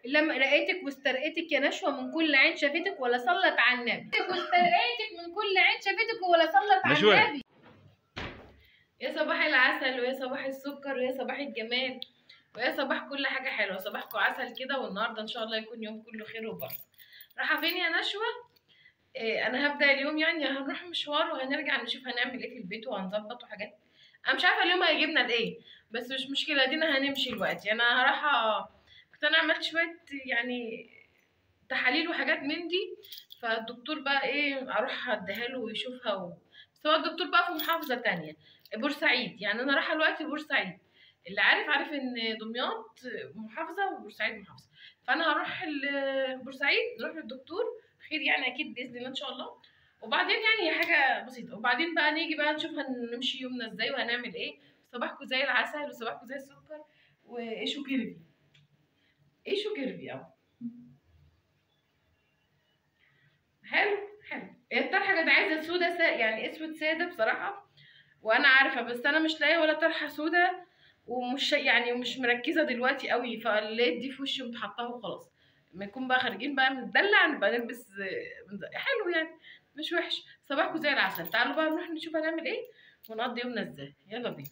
لما رقيتك واسترقيتك يا نشوى من كل عين شافتك ولا صلت على النبي واسترقيتك من كل عين شافتك ولا صلت على نشوى. النبي يا صباح العسل ويا صباح السكر ويا صباح الجمال ويا صباح كل حاجة حلوة صباحكم عسل كده والنهاردة إن شاء الله يكون يوم كله خير وبركة رايحة فين يا نشوى؟ إيه أنا هبدأ اليوم يعني هنروح مشوار وهنرجع نشوف هنعمل إيه في البيت وهنظبط وحاجات أنا مش عارفة اليوم هيجيبنا لإيه بس مش مشكلة دينا هنمشي دلوقتي أنا هروح كنت أنا عملت شوية يعني تحاليل وحاجات من دي فالدكتور بقى إيه أروح أديها له ويشوفها و... بس هو الدكتور بقى في محافظة تانية بورسعيد يعني أنا رايحة دلوقتي بورسعيد اللي عارف عارف ان دمياط محافظه وبورسعيد محافظه فانا هروح ال- بورسعيد نروح للدكتور خير يعني اكيد باذن الله ان شاء الله وبعدين يعني هي حاجه بسيطه وبعدين بقى نيجي بقى نشوف هنمشي يومنا ازاي وهنعمل ايه صباحكم زي العسل وصباحكم زي السكر وايشو كيرفي ايشو كيرفي اه حلو حلو هي الطرحه كانت عايزه سودا سا... يعني اسود ساده بصراحه وانا عارفه بس انا مش لاقيه ولا طرحه سودا ومش يعني مش مركزه دلوقتي قوي فلقيت دي في وشي وقمت حطاها وخلاص لما يكون بقى خارجين بقى مندلع نبقى نلبس آه، مز- حلو يعني مش وحش صباحكم زي العسل تعالوا بقى نروح نشوف هنعمل ايه ونقضي يومنا ازاي يلا بينا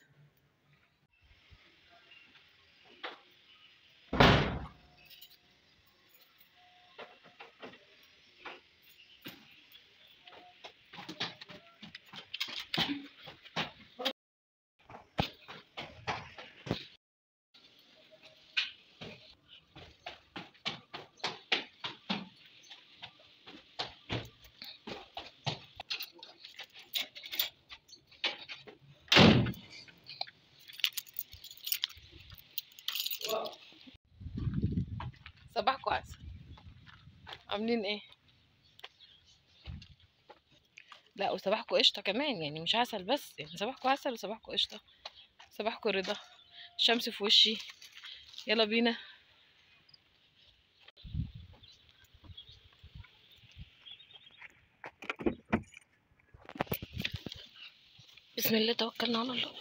صباحكم عسل عاملين ايه لا وصباحكم قشطه كمان يعني مش عسل بس يعني صباحكم عسل وصباحكم قشطه صباحكم رضا الشمس في وشي يلا بينا بسم الله توكلنا على الله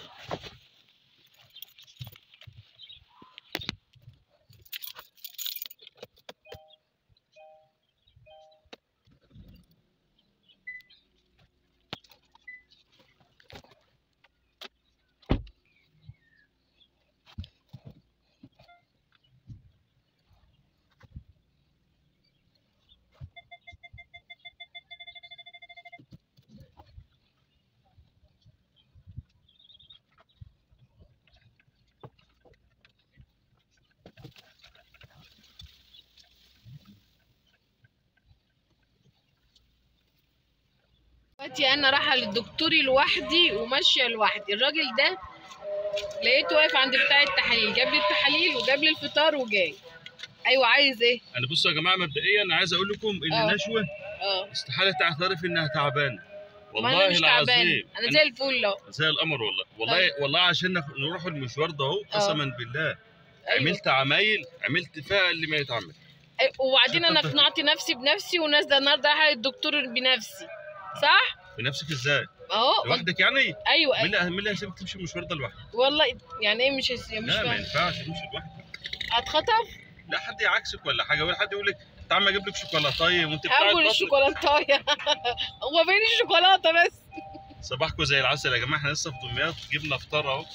دلوقتي انا رايحه للدكتور لوحدي وماشيه لوحدي الراجل ده لقيته واقف عند بتاع التحاليل جاب لي التحاليل وجاب لي الفطار وجاي ايوه عايز ايه انا بصوا يا جماعه مبدئيا انا عايز اقول لكم ان آه. نشوه اه استحاله تعترف انها تعبانه ما انا والله مش تعبانه العظيم انا زي الفل اهو زي القمر والله والله والله عشان نخ- نروح المشوار ده اهو قسما بالله أيوة. عملت عمايل عملت فيها اللي ما يتعمل أي- وبعدين انا شطرت. اقنعت نفسي بنفسي ونازله النهارده رايحه للدكتور بنفسي صح؟ بنفسك ازاي اهو لوحدك يعني مين ايوه اللي مين اللي هيسيبك تمشي المشوار ده لوحدك والله يعني ايه مش مش لا ما فاهم ينفعش تمشي لوحدك هتخطف لا حد يعكسك ولا حاجه ولا حد يقول لك تعال اجيب لك شوكولاته وانت بتاعت اول بطنك. الشوكولاتايه هو فين الشوكولاته بس صباحكم زي العسل يا جماعه احنا لسه في دمياط جبنا فطار اهو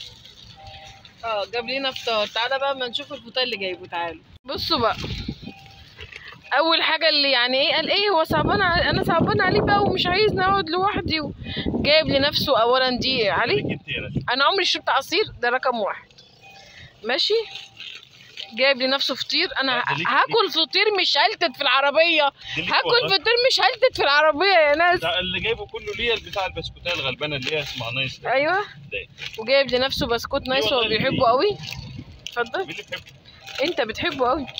اه جاب لنا فطار تعالى بقى ما نشوف الفطار اللي جايبه تعالوا بصوا بقى اول حاجه اللي يعني ايه قال ايه هو صعبان ع- انا صعبان عليه بقى ومش عايز نقعد لوحدي و... جايب لنفسه اولا دي علي انت يا نشوى انا عمري شربت عصير ده رقم واحد ماشي جايب لنفسه فطير انا ده ليك- هاكل فطير مش هلتت في العربيه دي ليك هاكل والله. فطير مش هلتت في العربيه يا ناس ده اللي جايبه كله ليا البتاع البسكوتيه الغلبانه اللي هي اسمها نايس ده. ايوه ده. وجايب لنفسه بسكوت نايس هو والله اللي بيحبه قوي اتفضل مين اللي بيحبه؟ انت بتحبه قوي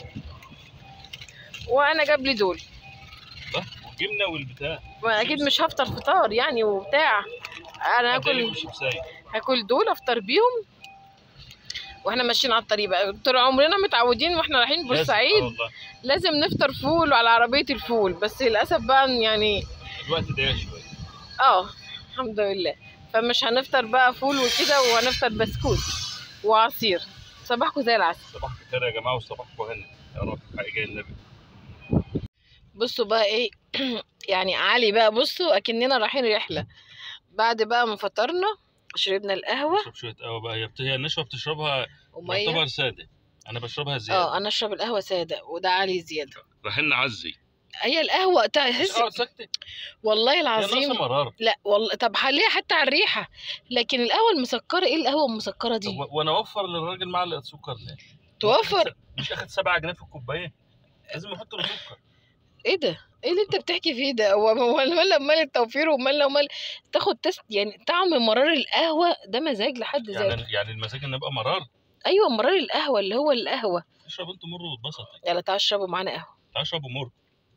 وانا جاب لي دول ده والجبنه والبتاع واكيد مش هفطر فطار يعني وبتاع انا حد قال لك هاكل مش بسايق هاكل دول افطر بيهم واحنا ماشيين على الطريق بقى طول عمرنا متعودين واحنا رايحين لازم. بورسعيد آه والله لازم نفطر فول وعلى عربيه الفول بس للاسف بقى يعني الوقت ضيق شويه اه الحمد لله فمش هنفطر بقى فول وكده وهنفطر بسكوت وعصير صباحكم زي العسل صباح الخير يا جماعه وصباحكم هنا يا رب حاجه النبي بصوا بقى ايه يعني علي بقى بصوا اكننا رايحين رحله بعد بقى ما فطرنا شربنا القهوه اشرب شويه قهوه بقى هي بت- هي النشوه بتشربها وميه تعتبر ساده انا بشربها زياده اه انا اشرب القهوه ساده وده علي زياده رايحين نعزي هي القهوه مش تحس اقعد ساكته والله هي العظيم ناقصه مراره لا والله طب خليها حتى على الريحه لكن القهوه المسكره ايه القهوه المسكره دي طب وانا اوفر للراجل معلقه سكر ليه؟ توفر مش اخد 7 جنيه في الكوبايه لازم احط له سكر ايه ده ايه اللي انت بتحكي فيه ده هو هو مال مال التوفير ومال ومال تاخد تست يعني طعم مرار القهوه ده مزاج لحد ذاته يعني يعني المزاج انه يبقى مرار ايوه مرار القهوه اللي هو القهوه اشرب انت مر واتبسط يلا تعالوا اشربوا معانا قهوه تعال اشربوا مر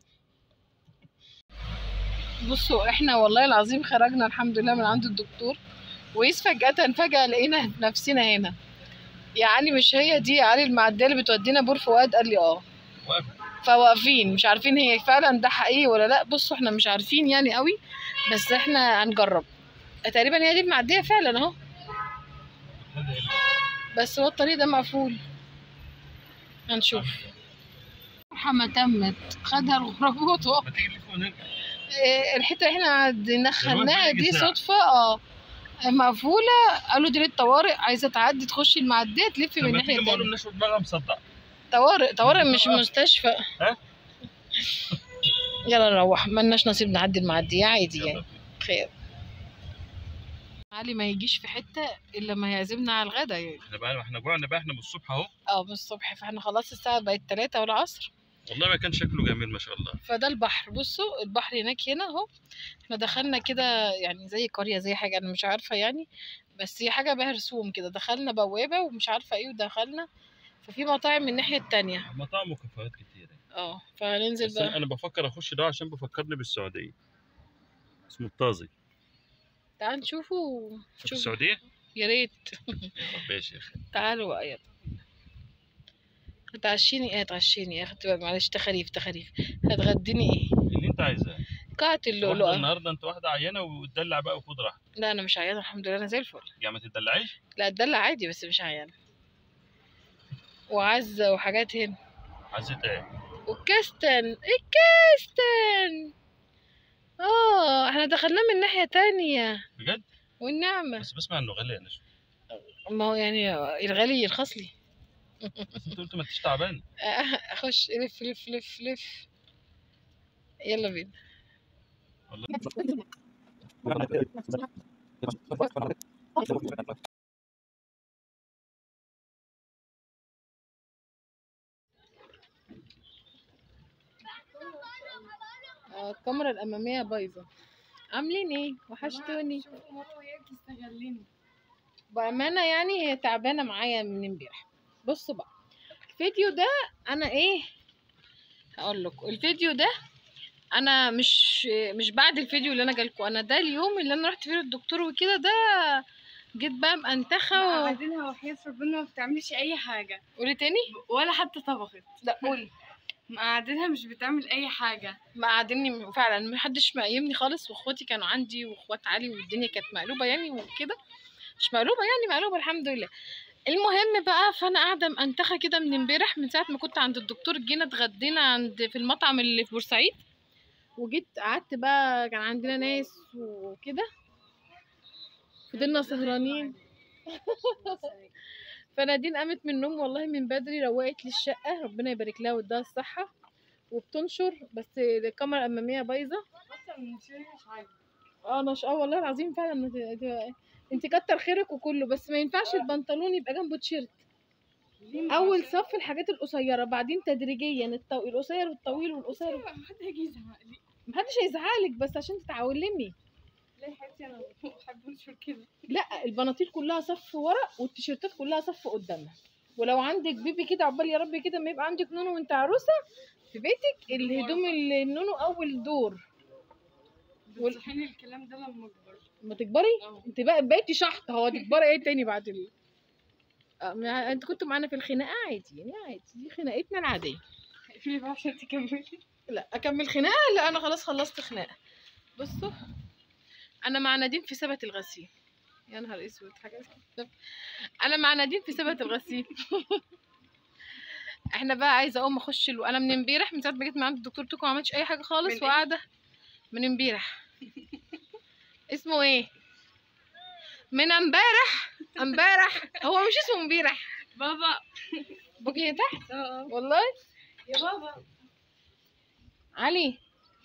بصوا احنا والله العظيم خرجنا الحمد لله من عند الدكتور وإذ فجأة فجأة لقينا نفسنا هنا يعني مش هي دي علي المعدية اللي بتودينا بور فؤاد قال لي اه واقف فواقفين مش عارفين هي فعلا ده حقيقي ولا لا بصوا احنا مش عارفين يعني قوي بس احنا هنجرب تقريبا هي دي المعدية فعلا اهو بس هو الطريق ده مقفول هنشوف مرحمة تمت خدها الغرابوط ما تيجي نلف ونرجع إيه، الحته اللي احنا دخلناها دلوقتي دي بقى ساعة. صدفه اه مقفوله قالوا دي للطوارئ عايزه تعدي تخشي المعديه تلفي طب من ما الناحيه تيجي بقول التانيه الناس دماغها مصدع طوارئ طوارئ مش آه. مستشفى ها؟ يلا نروح ملناش نصيب نعدي المعديه عادي يعني يلا. خير علي ما يجيش في حته الا ما يعزمنا على الغدا يعني احنا بقى احنا جوعنا بقى احنا من الصبح اهو اه من الصبح فاحنا خلاص الساعه بقت 3 والعصر والله ما كان شكله جميل ما شاء الله فده البحر بصوا البحر هناك هنا اهو احنا دخلنا كده يعني زي قرية زي حاجة انا مش عارفة يعني بس هي حاجة بها رسوم كده دخلنا بوابة ومش عارفة ايه ودخلنا ففي مطاعم من الناحية التانية مطاعم وكافيهات كتير اه فهننزل بس انا بقى أنا بفكر اخش ده عشان بفكرني بالسعوديه اسمه الطازي تعال نشوفه شوف شوف السعوديه يا ريت ماشي يا اخي تعالوا بقى يلا هتعشيني ايه هتعشيني ايه اخدت بالك معلش تخاريف تخاريف هتغديني ايه اللي انت عايزاه قاعة واحدة اللؤلؤة النهارده انت واحده عيانه وتدلع بقى وخد راحتك لا انا مش عيانة الحمد لله انا زي الفل يعني ما تدلعيش لا اتدلع عادي بس مش عيانة وعزة وحاجات هنا عزت ايه والكاستن الكاستن اه احنا دخلناه من ناحية تانية بجد والنعمة بس بسمع انه غالي انا شو ما هو يعني الغالي يرخص لي بس انت قلت ما انتش تعبان آه، اخش لف لف لف لف يلا بينا والله آه، الكاميرا الأمامية بايظة عاملين ايه وحشتوني شوفوا ماما وهي بتستغلني بأمانة يعني هي تعبانة معايا من امبارح بصوا بقى الفيديو ده أنا ايه هقول لكم الفيديو ده أنا مش مش بعد الفيديو اللي أنا جالكوا أنا ده اليوم اللي أنا رحت فيه للدكتور وكده ده جيت بقى مأنتخة و... قاعدينها وحياة ربنا ما بتعملش أي حاجة قولي تاني ولا حتى طبخت لا قولي مقعدينها مش بتعمل أي حاجة مقعديني فعلا محدش مقيمني خالص واخواتي كانوا عندي واخوات علي والدنيا كانت مقلوبه يعني وكده مش مقلوبه يعني مقلوبه الحمد لله المهم بقى فانا قاعده مأنتخه كده من امبارح من ساعه ما كنت عند الدكتور جينا اتغدينا عند في المطعم اللي في بورسعيد وجيت قعدت بقى كان عندنا ناس وكده فضلنا سهرانين فنادين قامت من النوم والله من بدري روقت لي الشقه ربنا يبارك لها واداها الصحه وبتنشر بس الكاميرا الاماميه بايظه حتى المشير مش عاجبه اه انا ش... اه والله العظيم فعلا انت انت- انت كتر خيرك وكله بس ما ينفعش البنطلون يبقى جنبه تيشيرت اول صف الحاجات القصيره بعدين تدريجيا الطو... القصير والطويل والقصير ما حد هيجي يزعق لي محدش هيزعلك بس عشان تتعلمي لا يا حبيبتي أنا بحب أنشر كده لا البناطيل كلها صف ورا والتيشيرتات كلها صف قدامها ولو عندك بيبي كده عقبال يا رب كده ما يبقى عندك نونو وانت عروسه في بيتك الهدوم اللي النونو اول دور وال- بتصحيني الكلام ده لما أكبر ما تكبري اه انت بقى بقيتي شحط هو تكبري ايه تاني بعد ال... آه، ما- انت كنتوا معانا في الخناقه عادي يعني عادي دي خناقتنا العاديه اقفلي بقى عشان تكملي لا اكمل خناقه لا انا خلاص خلصت خناقه بصوا انا مع نادين في سبت الغسيل يا نهار اسود حاجه طب انا مع نادين في سبت الغسيل احنا بقى عايزه اقوم اخش ال... انا من امبارح من ساعه ما جيت من عند الدكتور توكو ما عملتش اي حاجه خالص من إيه؟ وقاعده من امبارح اسمه ايه من امبارح امبارح هو مش اسمه امبارح بابا بوكي تحت اه والله يا بابا علي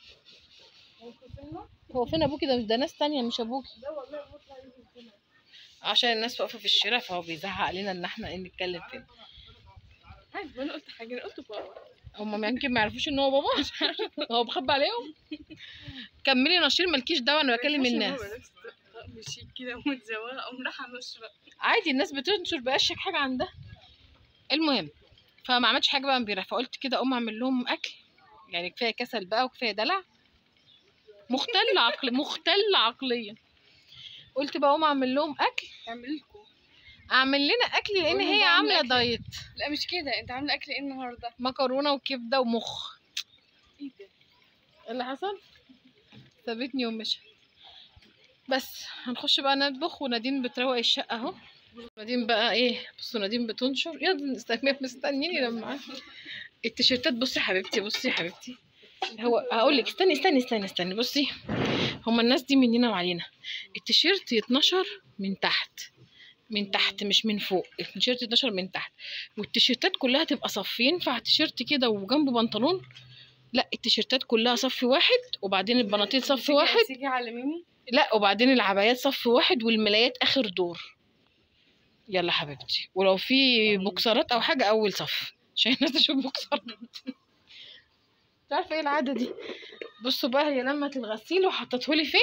هو فين ابوكي ده ده ناس تانية مش ابوكي لا والله بطلع يجي هنا عشان الناس واقفه في الشارع فهو بيزعق لنا ان احنا ايه نتكلم فين عادي ما انا قلت حاجه انا قلت بابا هم يمكن ما يعرفوش ان هو بابا هو بخبي عليهم كملي نشير مالكيش دعوه انا بكلم ما ينفعش الناس بابا لابس طقم شيك كده ومتزوقه اقوم رايحه نشرب عادي الناس بتنشر بأشك حاجه عندها المهم فما عملتش حاجه بقى امبارح فقلت كده اقوم اعمل لهم اكل يعني كفايه كسل بقى وكفايه دلع مختل عقل مختل عقليا قلت بقى اقوم اعمل لهم اكل اعمل لكم اعمل لنا اكل لان قولي هي بعمل عامله أكل. دايت لا مش كده انت عامله اكل ايه النهارده مكرونه وكبده ومخ ايه ده إيه اللي حصل سابتني ومشى بس هنخش بقى نطبخ ونادين بتروق الشقه اهو نادين بقى ايه بصوا نادين بتنشر يا دي مستنيه مستنيني لما التيشيرتات بصي يا حبيبتي بصي يا حبيبتي هو هقول لك استني استني استني استني بصي هما الناس دي مننا وعلينا التيشيرت يتنشر من تحت من تحت مش من فوق التيشيرت يتنشر من تحت والتيشيرتات كلها تبقى صف ينفع تيشيرت كده وجنبه بنطلون لا التيشيرتات كلها صف واحد وبعدين البناطيل صف واحد تيجي علميني لا وبعدين العبايات صف واحد والملايات اخر دور يلا حبيبتي ولو في بوكسرات او حاجه اول صف عشان الناس تشوف بوكسرات مش عارفه ايه العاده دي بصوا بقى هي لمت الغسيل وحطته فين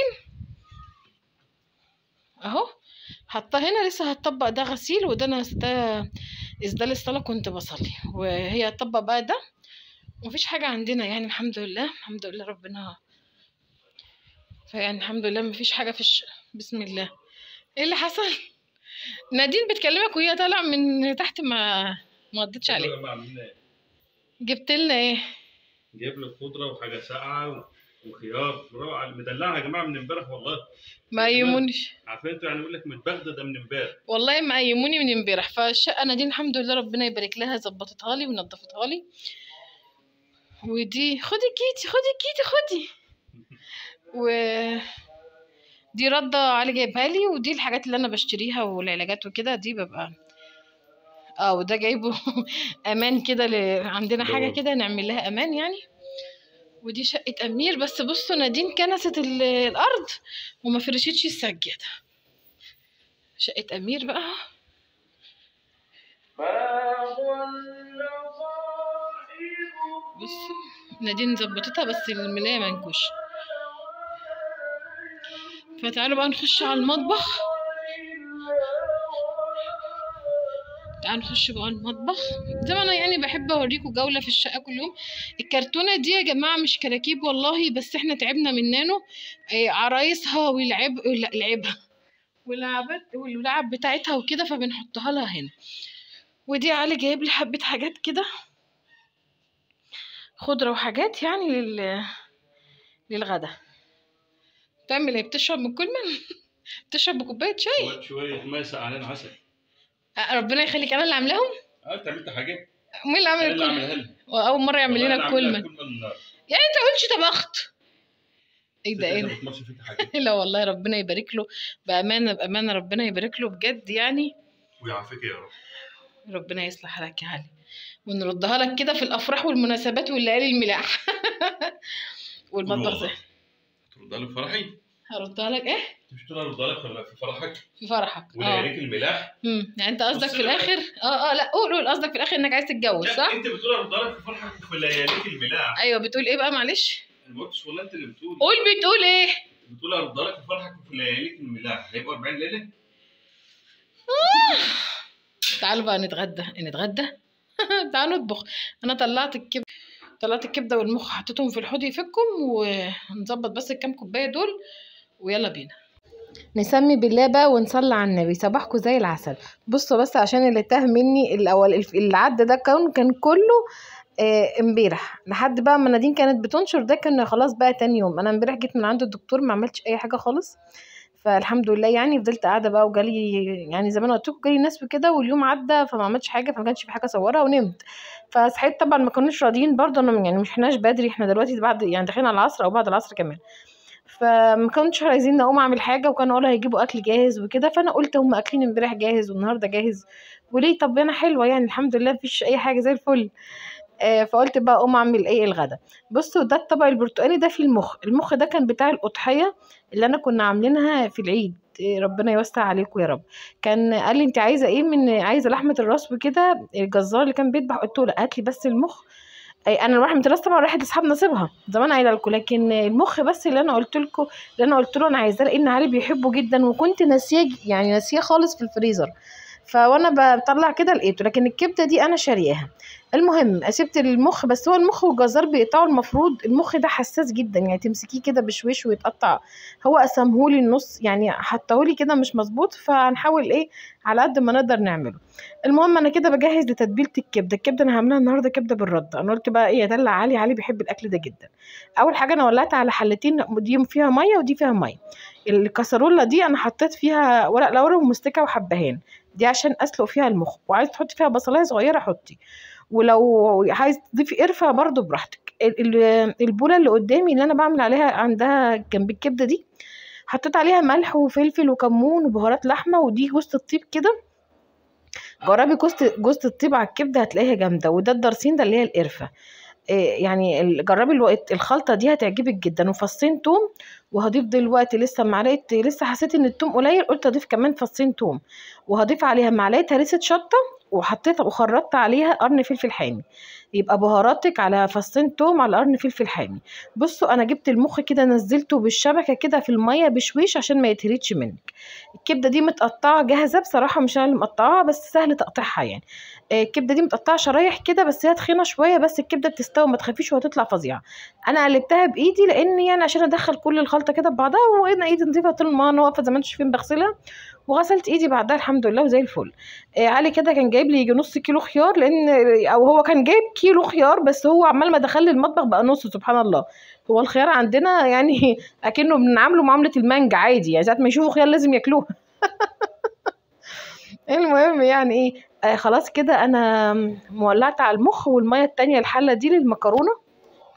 اهو حطاه هنا لسه هتطبق ده غسيل وده انا ده اسدال الصلاه كنت بصلي وهي هتطبق بقى ده مفيش حاجه عندنا يعني الحمد لله الحمد لله ربنا فيعني الحمد لله مفيش حاجه في الش... بسم الله ايه اللي حصل نادين بتكلمك وهي طالعه من تحت ما ما ردتش عليك يا جماعة عاملين ايه؟ جبت لنا ايه جايب لك خضره وحاجه ساقعه و- وخيار روعه مدلعها يا جماعه من امبارح والله ما يمونيش عارفين انتوا يعني يقول لك متبغدى ده من امبارح والله ما يموني من امبارح فالشقه نادين الحمد لله ربنا يبارك لها ظبطتها لي ونظفتها لي ودي خدي كيتي خدي كيتي خدي و دي رده علي جايبها لي ودي الحاجات اللي انا بشتريها والعلاجات وكده دي ببقى اه وده جايبه امان كده ل... عندنا حاجه دور. كده نعمل لها امان يعني ودي شقه امير بس بصوا نادين كنست ال- الارض وما فرشتش السجاده شقه امير بقى بصوا نادين ظبطتها بس الملايه منكوش فتعالوا بقى نخش على المطبخ تعالوا نخش بقى المطبخ زي ما انا يعني بحب اوريكم جوله في الشقه كل يوم الكرتونه دي يا جماعه مش كراكيب والله بس احنا تعبنا من نانو إيه، عرايسها والعب لا، لعبها واللعبات واللعب بتاعتها وكده فبنحطها لها هنا ودي علي جايب لي حبه حاجات كده خضره وحاجات يعني لل للغدا بتعمل ايه بتشرب من كل من بتشرب بكوبايه شاي شويه شويه ما يسقع علينا عسل أه، ربنا يخليك انا اللي عاملاهم اه انت عملت حاجه مين اللي عامل انا اللي الكل عاملها لها واول مره يعمل والله لنا أنا الكل عاملها من كل من النار يعني انت قلتش طبخت ايه ده ايه أنت ده بتمرش فيك حاجه لا والله ربنا يبارك له بامانه بامانه ربنا يبارك له بجد يعني ويعافيك يا رب ربنا يصلح حالك يا علي ونردها لك كده في الافراح والمناسبات والليالي الملاح والمطبخ والله. ده ترد لك فرحي هردها لك ايه مش ترد لك ولا في فرحك في فرحك اه ولياليك الملاح امم يعني انت قصدك بص في بقى. الاخر اه اه لا قول قول قصدك في الاخر انك عايز تتجوز لا صح انت بتقول ارد لك في فرحك وفي لياليك الملاح ايوه بتقول ايه بقى معلش انا ما قلتش والله انت اللي بتقول قول بتقول ايه بتقول ارد لك في فرحك وفي لياليك الملاح هيبقوا 40 ليله تعالوا بقى نتغدى نتغدى تعالوا نطبخ انا طلعت الكبده طلعت الكبده والمخ حطيتهم في الحوض يفكم ونظبط بس الكام كوبايه دول ويلا بينا نسمي بالله بقى ونصلي على النبي صباحكم زي العسل بصوا بس عشان اللي تاه مني الاول الف- اللي عدى ده كان كان كله آه، امبارح لحد بقى ما نادين كانت بتنشر ده كان خلاص بقى تاني يوم انا امبارح جيت من عند الدكتور ما عملتش اي حاجه خالص فالحمد لله يعني فضلت قاعده بقى وجالي يعني زي ما انا قلت لكم جالي ناس وكده واليوم عدى فما عملتش حاجه فما كانش في حاجه اصورها ونمت فصحيت طبعا ما كانوش راضيين برضه انا يعني مش احناش بدري احنا دلوقتي بعد يعني داخلين على العصر او بعد العصر كمان فما كانوش عايزين اقوم اعمل حاجه وكانوا قالوا هيجيبوا اكل جاهز وكده فانا قلت هم اكلين امبارح جاهز والنهارده جاهز وليه طب انا حلوه يعني الحمد لله مفيش اي حاجه زي الفل آه فقلت بقى اقوم اعمل ايه الغدا بصوا ده الطبق البرتقالي ده فيه المخ المخ ده كان بتاع الاضحيه اللي انا كنا عاملينها في العيد إيه ربنا يوسع عليكم يا رب كان قال لي انت عايزه ايه من عايزه لحمه الراس وكده الجزار اللي كان بيذبح قلت له لا هات لي بس المخ أي انا لحمه الراس طبعا راحت لاصحاب نصيبها زمان قايله لكم لكن المخ بس اللي انا قلت لكم اللي انا قلت له انا عايزاه لان علي بيحبه جدا وكنت ناسيه يعني ناسيه خالص في الفريزر فوانا بطلع كده لقيته لكن الكبده دي انا شارياها المهم سبت المخ بس هو المخ والجزار بيقطعوا المفروض المخ ده حساس جدا يعني تمسكيه كده بشويش ويتقطع هو قسمهولي النص يعني حطهولي كده مش مظبوط فهنحاول ايه على قد ما نقدر نعمله المهم انا كده بجهز لتتبيله الكبده الكبده انا هعملها النهارده كبده بالرده انا قلت بقى ايه ادلع علي علي بيحب الاكل ده جدا اول حاجه انا ولعت على حلتين دي فيها ميه ودي فيها ميه الكسرولة دي انا حطيت فيها ورق لورا ومستكه وحبهان دي عشان اسلق فيها المخ وعايز تحطي فيها بصلايه صغيره حطي ولو عايز تضيفي قرفه برضو براحتك البوله اللي قدامي اللي انا بعمل عليها عندها جنب الكبده دي حطيت عليها ملح وفلفل وكمون وبهارات لحمه ودي جوز الطيب كده جربي جوز جوز الطيب على الكبده هتلاقيها جامده وده الدرسين ده اللي هي القرفه يعني جربي الوقت الخلطه دي هتعجبك جدا وفصين توم وهضيف دلوقتي لسه معلقه لسه حسيت ان التوم قليل قلت اضيف كمان فصين توم وهضيف عليها معلقه هريسه شطه وحطيت وخرطت عليها قرن فلفل حامي يبقى بهاراتك على فصين توم على قرن فلفل حامي بصوا انا جبت المخ كده نزلته بالشبكه كده في الميه بشويش عشان ما يتهريش منك الكبده دي متقطعه جاهزه بصراحه مش انا اللي مقطعاها بس سهل تقطيعها يعني الكبده دي متقطعه شرايح كده بس هي تخينه شويه بس الكبده بتستوي ما تخافيش وهتطلع فظيعه انا قلبتها بايدي لان يعني عشان ادخل كل الخلطه كده ببعضها وانا ايدي نظيفه طول ما انا واقفه زي ما انتم شايفين بغسلها وغسلت ايدي بعدها الحمد لله وزي الفل آه علي كده كان جايب لي يجي نص كيلو خيار لان او هو كان جايب كيلو خيار بس هو عمال ما دخل لي المطبخ بقى نص سبحان الله هو الخيار عندنا يعني اكنه بنعامله معامله المانجا عادي يعني ساعه ما يشوفوا خيار لازم ياكلوها المهم يعني ايه آه خلاص كده انا مولعت على المخ والميه التانية الحله دي للمكرونه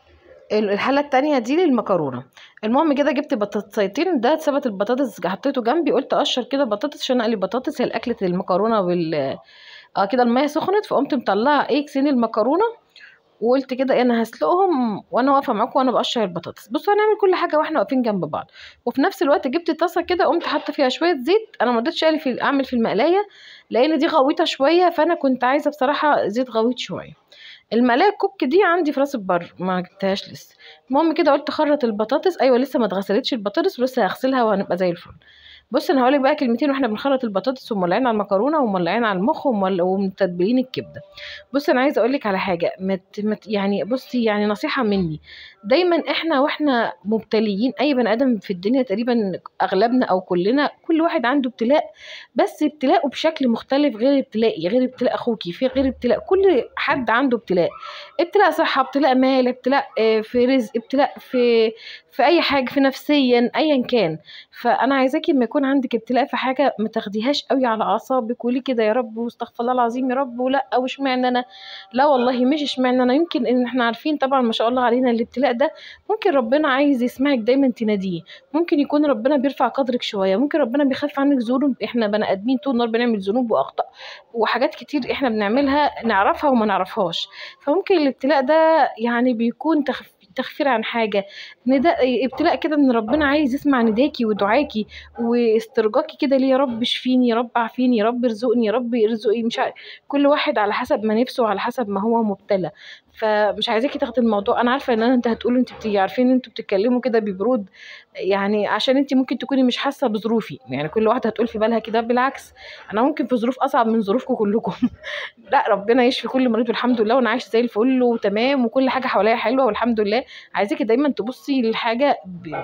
الحله التانية دي للمكرونه المهم كده جبت بطاطسيتين ده اتثبت البطاطس حطيته جنبي قلت اقشر كده بطاطس عشان اقلي بطاطس هي الاكله المكرونه وال اه كده الميه سخنت فقمت مطلعه ايه كيسين المكرونه وقلت كده انا هسلقهم وانا واقفه معاكم وانا بقشر البطاطس بصوا هنعمل كل حاجه واحنا واقفين جنب بعض وفي نفس الوقت جبت طاسه كده قمت حاطه فيها شويه زيت انا ما رضيتش في اعمل في المقلايه لان دي غويطه شويه فانا كنت عايزه بصراحه زيت غويط شويه المقلايه الكوك دي عندي في راس البر ما جبتهاش لسه المهم كده قلت خرط البطاطس ايوه لسه ما اتغسلتش البطاطس ولسه هغسلها وهنبقى زي الفل بص انا هقولك بقى كلمتين واحنا بنخرط البطاطس ومولعين على المكرونه ومولعين على المخ ومتبلين الكبده بص انا عايزه اقولك على حاجه مت مت يعني بصي يعني نصيحه مني دايما احنا واحنا مبتليين اي بني ادم في الدنيا تقريبا اغلبنا او كلنا كل واحد عنده ابتلاء بس ابتلاءه بشكل مختلف غير ابتلائي غير ابتلاء اخوكي في غير ابتلاء كل حد عنده ابتلاء ابتلاء صحه ابتلاء مال ابتلاء في رزق ابتلاء في في اي حاجه في نفسيا ايا كان فانا عايزاكي لما يكون عندك ابتلاء في حاجه ما تاخديهاش قوي على اعصابك وليه كده يا رب واستغفر الله العظيم يا رب ولا واشمعنى انا لا والله مش اشمعنى انا يمكن ان احنا عارفين طبعا ما شاء الله علينا الابتلاء ده ممكن ربنا عايز يسمعك دايما تناديه ممكن يكون ربنا بيرفع قدرك شويه ممكن ربنا بيخفف عنك ذنوب احنا بني ادمين طول النهار بنعمل ذنوب واخطاء وحاجات كتير احنا بنعملها نعرفها وما نعرفهاش فممكن الابتلاء ده يعني بيكون تخفيف تخفير عن حاجة نداء ابتلاء كده ان ربنا عايز يسمع نداكي ودعاكي واسترجاكي كده ليه يا رب اشفيني يا رب عافيني يا رب ارزقني يا رب ارزقي مش عارف كل واحد على حسب ما نفسه وعلى حسب ما هو مبتلى فمش عايزاكي تاخدي الموضوع انا عارفه ان انت هتقولوا انت بتيجي عارفين انتوا بتتكلموا كده ببرود يعني عشان انت ممكن تكوني مش حاسه بظروفي يعني كل واحده هتقول في بالها كده بالعكس انا ممكن في ظروف اصعب من ظروفكم كلكم لا ربنا يشفي كل مريض والحمد لله وانا عايشه زي الفل وتمام وكل حاجه حواليا حلوه والحمد لله عايزاكي دايما تبصي للحاجه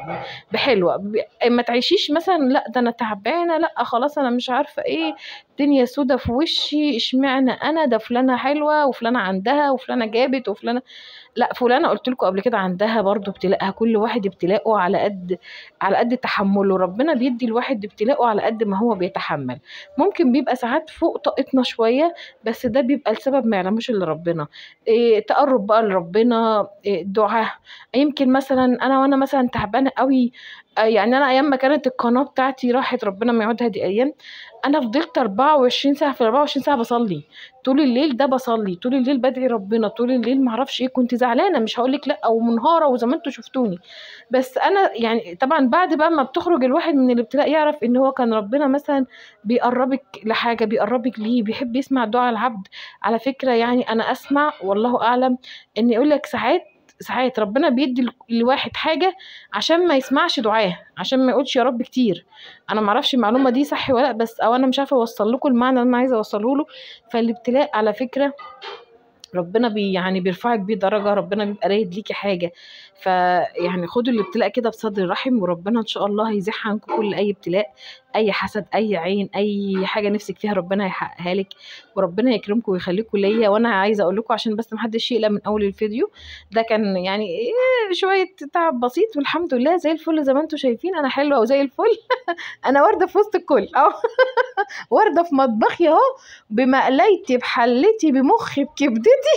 بحلوه ما تعيشيش مثلا لا ده انا تعبانه لا خلاص انا مش عارفه ايه الدنيا سودة في وشي اشمعنى انا ده فلانه حلوه وفلانه عندها وفلانه جابت وفلانه لا فلانه قلت لكم قبل كده عندها برضو ابتلاءها كل واحد ابتلاءه على قد على قد تحمله ربنا بيدي الواحد ابتلاءه على قد ما هو بيتحمل ممكن بيبقى ساعات فوق طاقتنا شويه بس ده بيبقى لسبب ما يعلموش الا ربنا إيه تقرب بقى لربنا إيه دعاء يمكن مثلا انا وانا مثلا تعبانه قوي آه، يعني انا ايام ما كانت القناه بتاعتي راحت ربنا ما يعودها دي ايام انا فضلت 24 ساعه في ال 24 ساعه بصلي طول الليل ده بصلي طول الليل بدعي ربنا طول الليل معرفش ايه كنت زعلانه مش هقول لك لا او منهاره وزي ما انتوا شفتوني بس انا يعني طبعا بعد بقى ما بتخرج الواحد من الابتلاء يعرف ان هو كان ربنا مثلا بيقربك لحاجه بيقربك ليه بيحب يسمع دعاء العبد على فكره يعني انا اسمع والله اعلم ان يقول لك ساعات ساعات ربنا بيدي لواحد حاجه عشان ما يسمعش دعاه عشان ما يقولش يا رب كتير انا ما اعرفش المعلومه دي صح ولا لا بس او انا مش عارفه اوصل لكم المعنى اللي انا عايزه اوصله له فالابتلاء على فكره ربنا بي يعني بيرفعك بيه درجه ربنا بيبقى رايد ليكي حاجه فيعني خدوا الابتلاء كده بصدر رحم وربنا ان شاء الله هيزيح عنكم كل اي ابتلاء اي حسد اي عين اي حاجه نفسك فيها ربنا هيحققها لك وربنا يكرمكم ويخليكم ليا وانا عايزه اقول لكم عشان بس محدش يقلق من اول الفيديو ده كان يعني إيه شويه تعب بسيط والحمد لله زي الفل زي ما انتم شايفين انا حلوه وزي الفل انا ورده في وسط الكل اهو ورده في مطبخي اهو بمقليتي بحلتي بمخي بكبدتي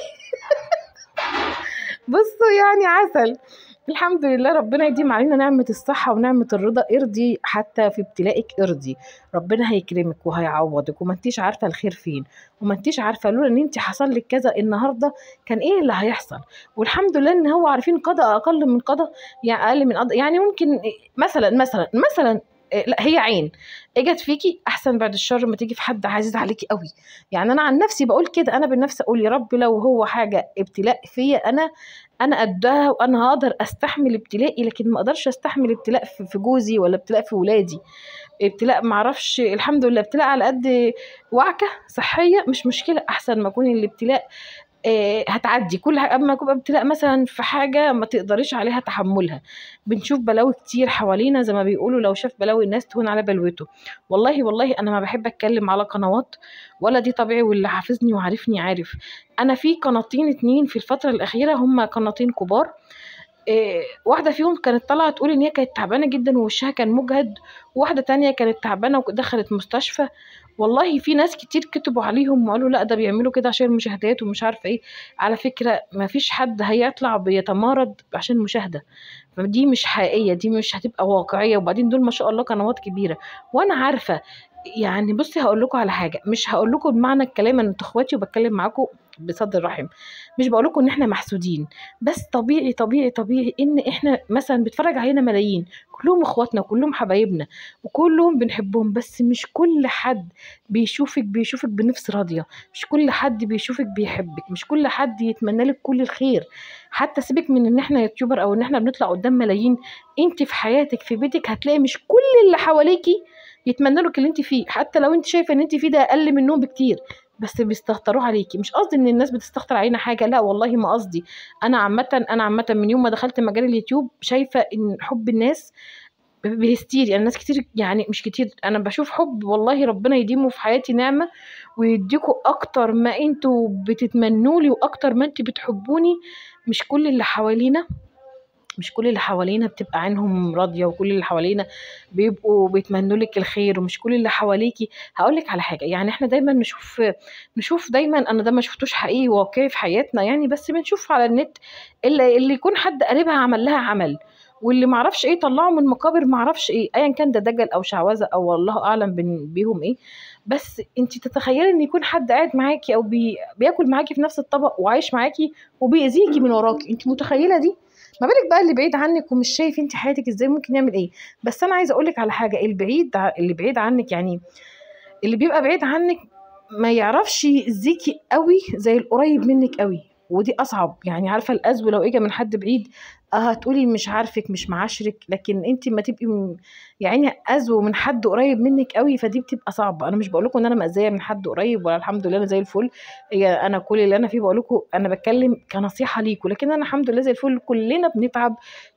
بصوا يعني عسل الحمد لله ربنا يديم علينا نعمة الصحة ونعمة الرضا ارضي حتى في ابتلائك ارضي ربنا هيكرمك وهيعوضك وما انتيش عارفة الخير فين وما انتيش عارفة لولا ان انت حصل لك كذا النهاردة كان ايه اللي هيحصل والحمد لله ان هو عارفين قضاء اقل من قضاء يعني اقل من قضاء يعني ممكن مثلا مثلا مثلا إيه، لا هي عين اجت فيكي احسن بعد الشر ما تيجي في حد عزيز عليكي قوي يعني انا عن نفسي بقول كده انا بالنفس اقول يا رب لو هو حاجه ابتلاء فيا انا انا قدها وانا هقدر استحمل ابتلائي لكن ما اقدرش استحمل ابتلاء في في جوزي ولا ابتلاء في ولادي ابتلاء معرفش الحمد لله ابتلاء على قد وعكه صحيه مش مشكله احسن ما يكون الابتلاء آه، هتعدي كل حاجة اما يكون ابتلاء مثلا في حاجه ما تقدريش عليها تحملها بنشوف بلاوي كتير حوالينا زي ما بيقولوا لو شاف بلاوي الناس تهون على بلوته والله والله انا ما بحب اتكلم على قنوات ولا دي طبيعي واللي حافظني وعارفني عارف انا في قناتين اتنين في الفتره الاخيره هما قناتين كبار إيه واحده فيهم كانت طالعه تقول ان هي كانت تعبانه جدا ووشها كان مجهد وواحده تانية كانت تعبانه ودخلت مستشفى والله في ناس كتير كتبوا عليهم وقالوا لا ده بيعملوا كده عشان المشاهدات ومش عارفه ايه على فكره ما فيش حد هيطلع بيتمارض عشان مشاهده فدي مش حقيقيه دي مش هتبقى واقعيه وبعدين دول ما شاء الله قنوات كبيره وانا عارفه يعني بصي هقول لكم على حاجه مش هقول لكم بمعنى الكلام ان انتوا اخواتي وبتكلم معاكم بصدر رحم مش بقول لكم ان احنا محسودين بس طبيعي طبيعي طبيعي ان احنا مثلا بيتفرج علينا ملايين كلهم اخواتنا وكلهم حبايبنا وكلهم بنحبهم بس مش كل حد بيشوفك بيشوفك بنفس راضيه مش كل حد بيشوفك بيحبك مش كل حد يتمنى لك كل الخير حتى سيبك من ان احنا يوتيوبر او ان احنا بنطلع قدام ملايين انت في حياتك في بيتك هتلاقي مش كل اللي حواليكي يتمنى لك اللي انت فيه حتى لو انت شايفه ان انت فيه ده اقل منهم بكتير بس بيستهتروه عليكي مش قصدي ان الناس بتستهتر علينا حاجه لا والله ما قصدي انا عامه انا عامه من يوم ما دخلت مجال اليوتيوب شايفه ان حب الناس بهستيري يعني ناس كتير يعني مش كتير انا بشوف حب والله ربنا يديمه في حياتي نعمه ويديكوا اكتر ما انتوا بتتمنوا لي واكتر ما انتوا بتحبوني مش كل اللي حوالينا مش كل اللي حوالينا بتبقى عينهم راضيه وكل اللي حوالينا بيبقوا بيتمنوا لك الخير ومش كل اللي حواليكي هقول لك على حاجه يعني احنا دايما نشوف نشوف دايما انا ده ما شفتوش حقيقي واقعي في حياتنا يعني بس بنشوف على النت اللي, اللي يكون حد قريبها عمل لها عمل واللي معرفش ايه طلعوا من مقابر معرفش ايه ايا كان ده دجل او شعوذه او والله اعلم بين- بيهم ايه بس انت تتخيلي ان يكون حد قاعد معاكي او بي... بياكل معاكي في نفس الطبق وعايش معاكي وبيأذيكي من وراكي انت متخيله دي ما بالك بقى اللي بعيد عنك ومش شايف انت حياتك ازاي ممكن يعمل ايه بس انا عايزه اقولك على حاجه البعيد ع- اللي بعيد عنك يعني اللي بيبقى بعيد عنك ما يعرفش يأذيكي قوي زي القريب منك قوي ودي اصعب يعني عارفه الأذى لو اجى من حد بعيد اه هتقولي مش عارفك مش معاشرك لكن انت ما تبقي م- يعني اذى من حد قريب منك قوي فدي بتبقى صعبه انا مش بقول لكم ان انا مأذيه من حد قريب ولا الحمد لله انا زي الفل هي انا كل اللي انا فيه بقول لكم انا بتكلم كنصيحه ليكم لكن انا الحمد لله زي الفل كلنا بنتعب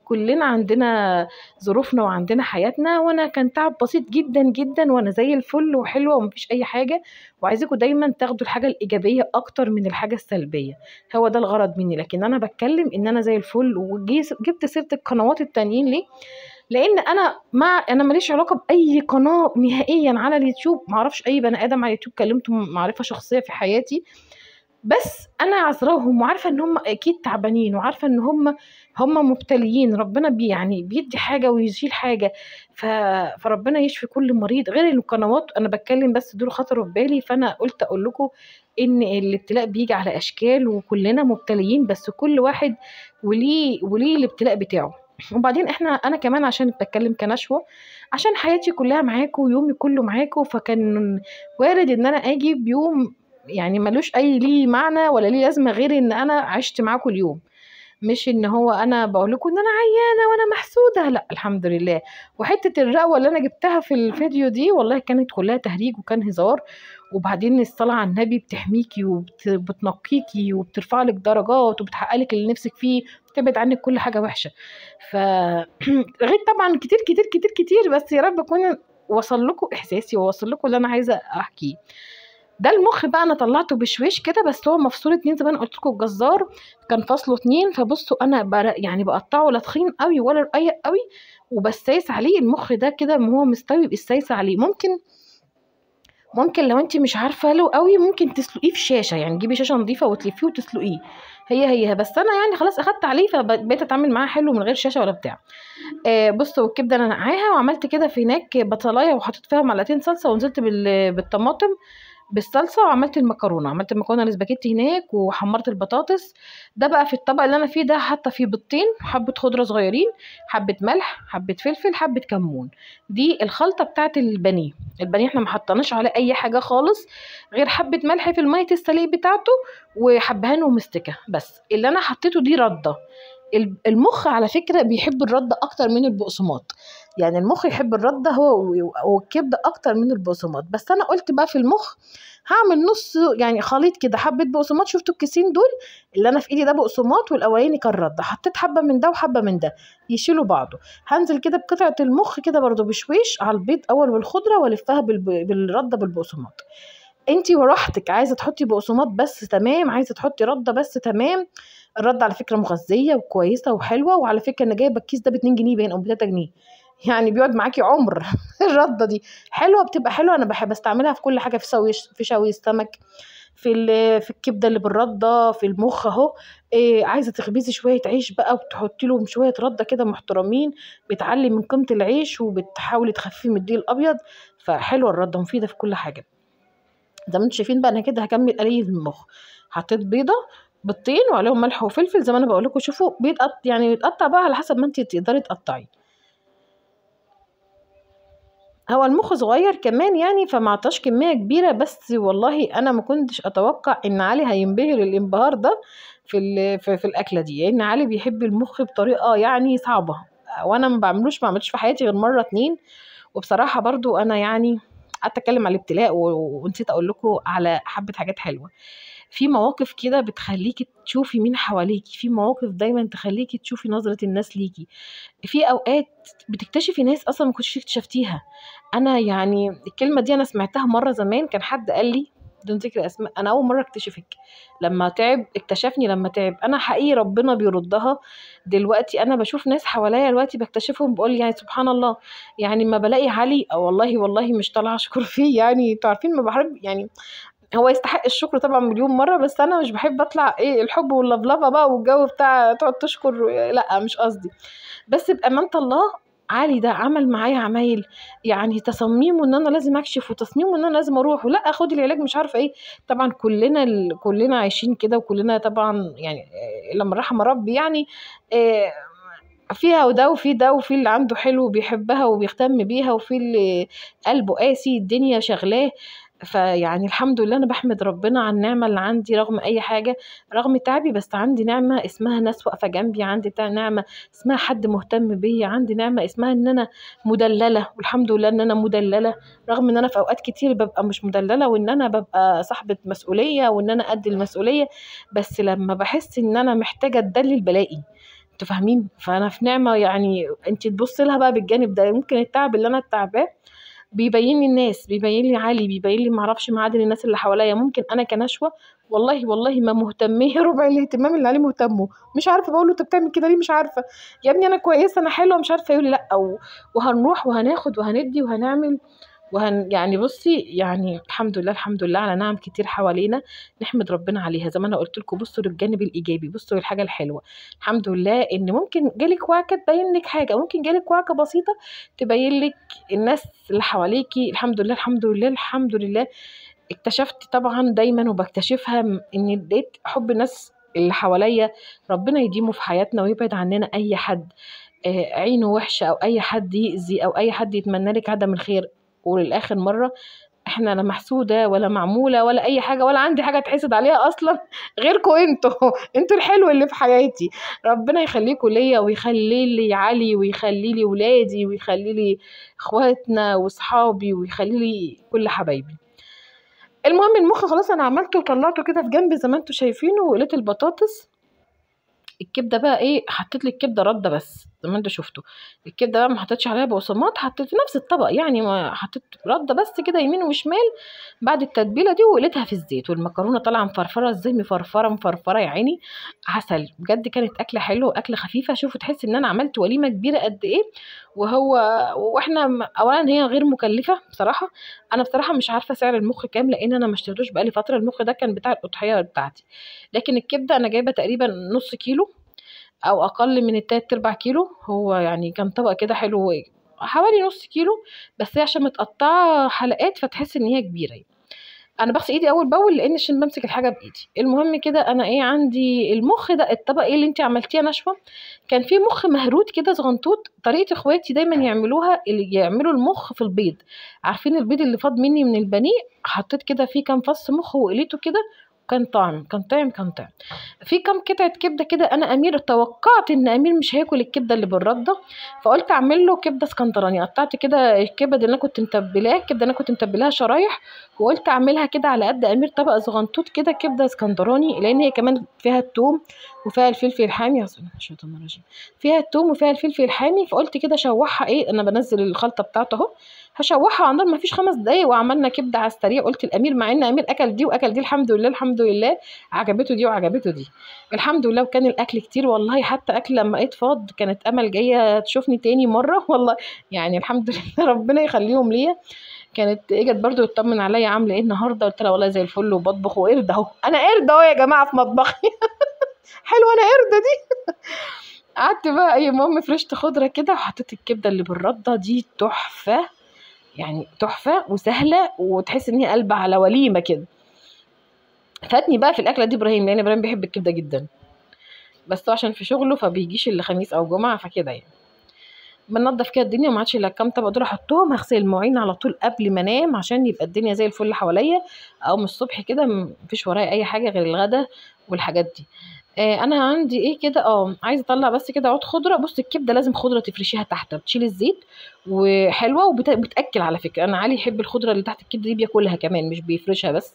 كلنا عندنا ظروفنا وعندنا حياتنا وانا كان تعب بسيط جدا جدا وانا زي الفل وحلوه ومفيش اي حاجه وعايزاكم دايما تاخدوا الحاجه الايجابيه اكتر من الحاجه السلبيه هو ده الغرض مني لكن انا بتكلم ان انا زي الفل وجبت سيره القنوات التانيين ليه لان انا مع انا ماليش علاقه باي قناه نهائيا على اليوتيوب معرفش اي بني ادم على اليوتيوب كلمته معرفه شخصيه في حياتي بس انا عذراهم وعارفه ان هم اكيد تعبانين وعارفه ان هم هم مبتليين ربنا بي يعني بيدي حاجه ويشيل حاجه ف... فربنا يشفي كل مريض غير القنوات انا بتكلم بس دول خطروا في بالي فانا قلت اقول لكم ان الابتلاء بيجي على اشكال وكلنا مبتليين بس كل واحد وليه وليه الابتلاء بتاعه وبعدين احنا انا كمان عشان بتكلم كنشوه عشان حياتي كلها معاكم ويومي كله معاكم فكان وارد ان انا اجي بيوم يعني ملوش اي ليه معنى ولا ليه لازمه غير ان انا عشت معاكم اليوم مش ان هو انا بقول لكم ان انا عيانه وانا محسوده لا الحمد لله وحته الرقوه اللي انا جبتها في الفيديو دي والله كانت كلها تهريج وكان هزار وبعدين الصلاه على النبي بتحميكي وبتنقيكي وبترفع لك درجات وبتحقق لك اللي نفسك فيه وبتبعد عنك كل حاجه وحشه ف غير طبعا كتير كتير كتير كتير بس يا رب اكون وصل لكم احساسي ووصل لكم اللي انا عايزه احكيه ده المخ بقى انا طلعته بشويش كده بس هو مفصول اتنين زي ما انا قلت لكم الجزار كان فصله اتنين فبصوا انا بر... يعني بقطعه لا تخين قوي ولا رقيق قوي وبسايس عليه المخ ده كده هو مستوي بيسايس عليه ممكن ممكن لو انت مش عارفه له قوي ممكن تسلقيه في شاشه يعني تجيبي شاشه نظيفه وتلفيه وتسلقيه هي هي بس انا يعني خلاص اخدت عليه فبقيت اتعامل معاه حلو من غير شاشه ولا بتاع آه بصوا الكبده انا نقعاها وعملت كده في هناك بطلايه وحطيت فيها معلقتين صلصه ونزلت بال... بالطماطم بالصلصه وعملت المكرونه عملت المكرونه الاسباجيتي هناك وحمرت البطاطس ده بقى في الطبق اللي انا فيه ده حاطه فيه بيضتين حبه خضره صغيرين حبه ملح حبه فلفل حبه كمون دي الخلطه بتاعه البانيه البانيه احنا ما حطيناش عليه اي حاجه خالص غير حبه ملح في الميه السليق بتاعته وحبهان ومستكه بس اللي انا حطيته دي رده المخ على فكره بيحب الرده اكتر من البقسماط يعني المخ يحب الرده هو والكبده اكتر من البقسماط بس انا قلت بقى في المخ هعمل نص يعني خليط كده حبه بقسماط شفتوا الكيسين دول اللي انا في ايدي ده بقسماط والاولاني كان رده حطيت حبه من ده وحبه من ده يشيلوا بعضه هنزل كده بقطعه المخ كده برضو بشويش على البيض اول والخضره والفها بالرده بالبقسماط انتي وراحتك عايزه تحطي بقسماط بس تمام عايزه تحطي رده بس تمام الرده على فكره مغذيه وكويسه وحلوه وعلى فكره انا جايبه الكيس ده ب 2 جنيه باين او ب 3 جنيه يعني بيقعد معاكي عمر الرده دي حلوه بتبقى حلوه انا بحب استعملها في كل حاجه في شوي في شوي السمك في في الكبده اللي بالرده في المخ اهو إيه عايزه تخبزي شويه عيش بقى وتحطي لهم شويه رده كده محترمين بتعلي من قيمه العيش وبتحاولي تخففي من الدقيق الابيض فحلوه الرده مفيده في كل حاجه زي ما انتم شايفين بقى انا كده هكمل قلي المخ حطيت بيضه بيضتين وعليهم ملح وفلفل زي ما انا بقول لكم شوفوا بيتقط يعني بيتقطع بقى على حسب ما انت تقدري تقطعي هو المخ صغير كمان يعني فما عطاش كميه كبيره بس والله انا ما كنتش اتوقع ان علي هينبهر الانبهار ده في في, في الاكله دي لان يعني علي بيحب المخ بطريقه يعني صعبه وانا ما بعملوش ما عملتش في حياتي غير مره اتنين وبصراحه برضو انا يعني قعدت اتكلم على الابتلاء ونسيت اقول لكم على حبه حاجات حلوه في مواقف كده بتخليكي تشوفي مين حواليكي في مواقف دايما تخليكي تشوفي نظرة الناس ليكي في اوقات بتكتشفي ناس اصلا ما كنتش اكتشفتيها انا يعني الكلمة دي انا سمعتها مرة زمان كان حد قال لي بدون ذكر اسماء انا اول مره اكتشفك لما تعب اكتشفني لما تعب انا حقيقي ربنا بيردها دلوقتي انا بشوف ناس حواليا دلوقتي بكتشفهم بقول يعني سبحان الله يعني ما بلاقي علي والله والله مش طالعه اشكر فيه يعني انتوا عارفين ما بحب يعني هو يستحق الشكر طبعا مليون مره بس انا مش بحب اطلع ايه الحب واللفلفه بقى والجو بتاع تقعد تشكر لا مش قصدي بس بامانه الله علي ده عمل معايا عمايل يعني تصميمه ان انا لازم اكشف وتصميمه ان انا لازم اروح ولا اخد العلاج مش عارفه ايه طبعا كلنا ال... كلنا عايشين كده وكلنا طبعا يعني لما رحم ربي يعني إيه فيها وده وفي ده وفي اللي عنده حلو وبيحبها وبيهتم بيها وفي اللي قلبه قاسي الدنيا شغلاه فيعني الحمد لله انا بحمد ربنا على النعمه اللي عندي رغم اي حاجه رغم تعبي بس عندي نعمه اسمها ناس واقفه جنبي عندي نعمه اسمها حد مهتم بيا عندي نعمه اسمها ان انا مدلله والحمد لله ان انا مدلله رغم ان انا في اوقات كتير ببقى مش مدلله وان انا ببقى صاحبه مسؤوليه وان انا قد المسؤوليه بس لما بحس ان انا محتاجه اتدلل بلاقي انتوا فاهمين فانا في نعمه يعني انت تبص لها بقى بالجانب ده ممكن التعب اللي انا تعباه بيبين لي الناس بيبين لي علي بيبين لي معرفش معادن الناس اللي حواليا ممكن انا كنشوه والله والله ما مهتميه ربع الاهتمام اللي عليه مهتمه مش عارفه بقول له انت بتعمل كده ليه مش عارفه يا ابني انا كويسه انا حلوه مش عارفه يقول لي لا و- وهنروح وهناخد وهندي وهنعمل وهن يعني بصي يعني الحمد لله الحمد لله على نعم كتير حوالينا نحمد ربنا عليها زي ما انا قلت لكم بصوا للجانب الايجابي بصوا للحاجه الحلوه الحمد لله ان ممكن جالك وعكه تبين لك حاجه ممكن جالك وعكه بسيطه تبين لك الناس اللي حواليكي الحمد لله الحمد لله الحمد لله اكتشفت طبعا دايما وبكتشفها م- ان لقيت حب الناس اللي حواليا ربنا يديمه في حياتنا ويبعد عننا اي حد آه، عينه وحشه او اي حد يأذي او اي حد يتمنى لك عدم الخير وللاخر مره احنا لا محسوده ولا معموله ولا اي حاجه ولا عندي حاجه اتحسد عليها اصلا غيركم انتوا انتوا الحلو اللي في حياتي ربنا يخليكم ليا ويخلي لي علي ويخلي لي ولادي ويخلي لي اخواتنا واصحابي ويخلي لي كل حبايبي المهم المخ خلاص انا عملته وطلعته كده في جنب زي ما انتوا شايفينه وقلت البطاطس الكبده بقى ايه حطيت لي الكبده رده بس زي ما انتوا شفتوا الكبده بقى ما حطيتش عليها بقسماط حطيت في نفس الطبق يعني ما حطيت رده بس كده يمين وشمال بعد التتبيله دي وقلتها في الزيت والمكرونه طالعه مفرفره ازاي مفرفره مفرفره يا عيني عسل بجد كانت اكله حلوه واكله خفيفه شوفوا تحس ان انا عملت وليمه كبيره قد ايه وهو واحنا م- اولا هي غير مكلفه بصراحه انا بصراحه مش عارفه سعر المخ كام لان انا ما اشتريتوش بقالي فتره المخ ده كان بتاع الاضحيه بتاعتي لكن الكبده انا جايبه تقريبا نص كيلو او اقل من التلات ارباع كيلو هو يعني كان طبق كده حلو حوالي نص كيلو بس هي عشان متقطعه حلقات فتحس ان هي كبيره يعني. انا بغسل ايدي اول باول لان عشان بمسك الحاجه بايدي المهم كده انا ايه عندي المخ ده الطبق ايه اللي انت عملتيه نشوه كان في مخ مهروت كده صغنطوط طريقه اخواتي دايما يعملوها اللي يعملوا المخ في البيض عارفين البيض اللي فاض مني من البانيه حطيت كده فيه كام فص مخ وقليته كده كان طعم كان طعم كان طعم في كام قطعه كبده كده انا امير توقعت ان امير مش هياكل الكبده اللي بالرده فقلت اعمل له كبده اسكندراني قطعت كده الكبد اللي انا كنت متبلاه الكبده اللي انا كنت متبلاها شرايح وقلت اعملها كده على قد امير طبق صغنطوط كده كبده اسكندراني لان هي كمان فيها التوم وفيها الفلفل الحامي يا سلام الشيطان الرجيم فيها التوم وفيها الفلفل الحامي فقلت كده شوحها ايه انا بنزل الخلطه بتاعته اهو هشوحها على النار مفيش خمس دقايق وعملنا كبده على السريع قلت الامير مع ان امير اكل دي واكل دي الحمد لله الحمد لله عجبته دي وعجبته دي الحمد لله وكان الاكل كتير والله حتى اكل لما لقيت فاض كانت امل جايه تشوفني تاني مره والله يعني الحمد لله ربنا يخليهم ليا كانت اجت برضو تطمن عليا عامله ايه النهارده قلت لها والله زي الفل وبطبخ وقرد اهو انا قرد اهو يا جماعه في مطبخي حلوه انا قرده دي قعدت بقى ايه المهم فرشت خضره كده وحطيت الكبده اللي بالرده دي تحفه يعني تحفه وسهله وتحس ان هي قلبة على وليمه كده فاتني بقى في الاكله دي ابراهيم لان ابراهيم بيحب الكبده جدا بس هو عشان في شغله فبيجيش الا خميس او جمعه فكده يعني بنضف كده الدنيا وما عادش الا كام طبق دول احطهم هغسل المواعين على طول قبل ما انام عشان يبقى الدنيا زي الفل حواليا او من الصبح كده مفيش ورايا اي حاجه غير الغدا والحاجات دي آه انا عندي ايه كده اه عايزه اطلع بس كده عود خضره بص الكبده لازم خضره تفرشيها تحت بتشيل الزيت وحلوه وبتاكل على فكره انا علي يحب الخضره اللي تحت الكبده دي بياكلها كمان مش بيفرشها بس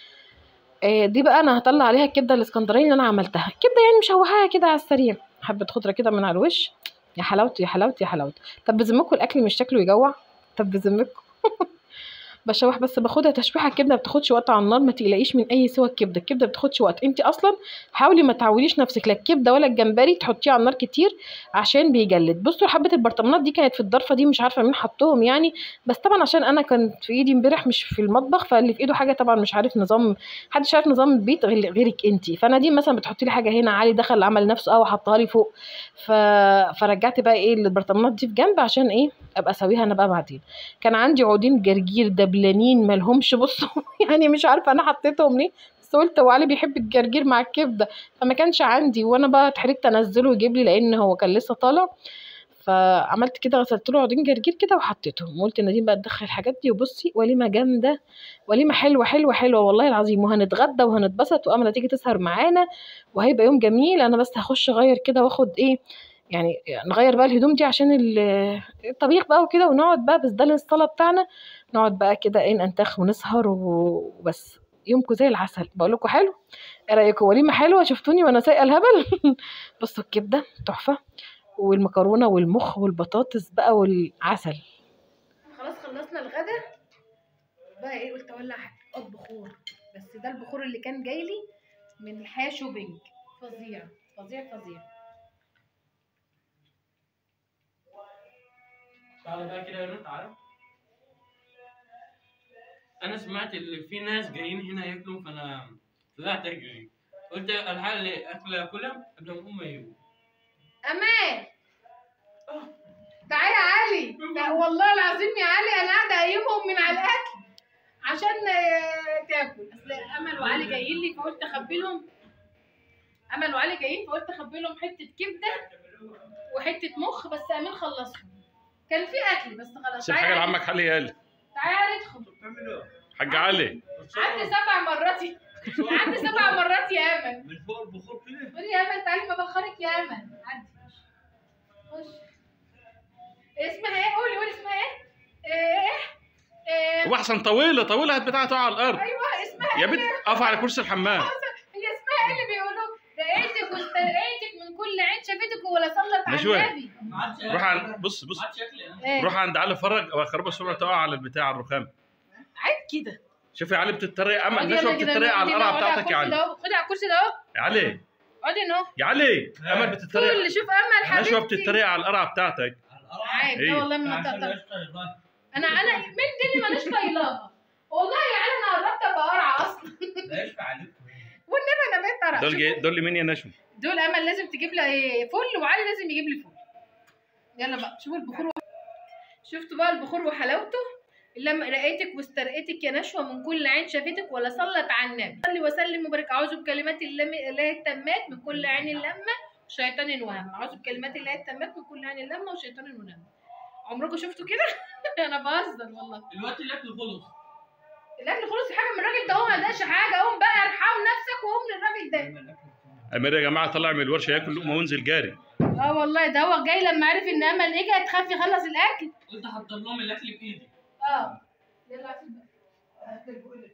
آه دي بقى انا هطلع عليها الكبده الاسكندراني اللي انا عملتها كبده يعني مشوحاها كده على السريع حبه خضره كده من على الوش يا حلاوتي يا حلاوتي يا حلاوتي طب بذمكم الاكل مش شكله يجوع طب بذمكم بشوح بس باخدها تشويحه الكبده ما بتاخدش وقت على النار ما تقلقيش من اي سوى الكبده الكبده ما بتاخدش وقت انت اصلا حاولي ما تعوديش نفسك لا الكبده ولا الجمبري تحطيه على النار كتير عشان بيجلد بصوا حبه البرطمانات دي كانت في الضرفه دي مش عارفه مين حطهم يعني بس طبعا عشان انا كنت في ايدي امبارح مش في المطبخ فاللي في ايده حاجه طبعا مش عارف نظام محدش عارف نظام البيت غير غيرك انت فانا دي مثلا بتحطي لي حاجه هنا علي دخل عمل نفسه اه وحطها لي فوق ف... فرجعت بقى ايه البرطمانات دي في جنب عشان ايه ابقى اسويها انا بقى بعدين كان عندي عودين جرجير دبلانين مالهمش بصوا يعني مش عارفه انا حطيتهم ليه بس قلت هو علي بيحب الجرجير مع الكبده فما كانش عندي وانا بقى اتحرجت انزله ويجيب لي لان هو كان لسه طالع فعملت كده غسلت له عودين جرجير كده وحطيتهم وقلت نادين بقى تدخل الحاجات دي وبصي وليمه جامده وليمه حلوه حلوه حلوه والله العظيم وهنتغدى وهنتبسط وامل تيجي تسهر معانا وهيبقى يوم جميل انا بس هخش اغير كده واخد ايه يعني نغير بقى الهدوم دي عشان الطبيخ بقى وكده ونقعد بقى بس ده الصلاة بتاعنا نقعد بقى كده ايه ننتخ ونسهر وبس يومكم زي العسل بقول لكم حلو ايه رايكم وليمه حلوه شفتوني وانا سايقه الهبل بصوا الكبده تحفه والمكرونه والمخ والبطاطس بقى والعسل خلاص خلصنا الغدا بقى ايه قلت اولع حاجه بخور بس ده البخور اللي كان جاي لي من الحياه شوبينج فظيع فظيع فظيع تعالى بقى كده يا نور تعالى انا سمعت اللي في ناس جايين هنا ياكلوا فانا طلعت اجري قلت الحق لي اكل اكلها قبل ما هم يجوا امان تعالى يا علي لا والله العظيم يا علي انا قاعده اقيمهم من على الاكل عشان آه، تاكل اصل امل وعلي جايين لي فقلت اخبي لهم امل وعلي جايين فقلت اخبي لهم حته كبده وحته مخ بس امين خلصهم كان في اكل بس خلاص سيب حاجه لعمك علي يا قال تعالى ادخل حاج علي عدي سبع مرات عدي سبع مرات يا امل من فوق البخور كده قولي يا امل تعالي ما بخرك يا امل عدي خش اسمها ايه قولي قولي اسمها ايه ايه ايه هو احسن طويله طويله هات بتاعها تقع على الارض ايوه اسمها يا بنت اقف على كرسي الحمام هي اسمها ايه اللي بيقولوا رقيتك واسترقيتك من كل عين شافتك ولا صلت على نشوى. النبي ما عادش روح عند بص بص ما عادش اكل انا ايه روح عند علي فرج او خربه السرعه تقع على البتاع الرخام عيب كده شوف يا علي بتتريق امل اقعدي نشوى يلا كده، بتتريق على اقعدي القرعه هنا، بتاعتك يا اقعدي علي على الكرسي ده اهو. خدي على الكرسي ده اهو يا علي اقعدي هنا اهو. يا علي امل بتتريق كل شوف امل حبيبتي نشوى بتتريق على القرعه بتاعتك عيب إيه؟ ده والله ما تقدر انا انا مين دي اللي ماليش طايلاها والله يا علي انا قربت ابقى قرعه اصلا والنبي انا بقيت قرعه دول شوف- جاي دول مين يا نشوى دول امل لازم تجيب لها ايه فل وعلي لازم يجيب لي فل يلا بقى شوفوا البخور شفتوا بقى البخور وحلاوته لما رقيتك واسترقيتك يا نشوى من كل عين شافتك ولا صلت على النبي صلي وسلم وبارك اعوذ بكلمات الله الله التامات من كل عين لمه وشيطان وهم اعوذ بكلمات الله التامات من كل عين لمه وشيطان وهم عمركم شفتوا كده انا بهزر والله دلوقتي الاكل خلص الاكل خلص حاجه من الراجل ده هو ما داش حاجه قوم بقى ارحم نفسك وقوم للراجل ده امير يا جماعه طلع من الورشه ياكل لقمه وانزل جاري اه والله ده هو جاي لما عرف ان امل اجى تخاف يخلص الاكل قلت احضر لهم الاكل بايدي اه يلا عشان بقى.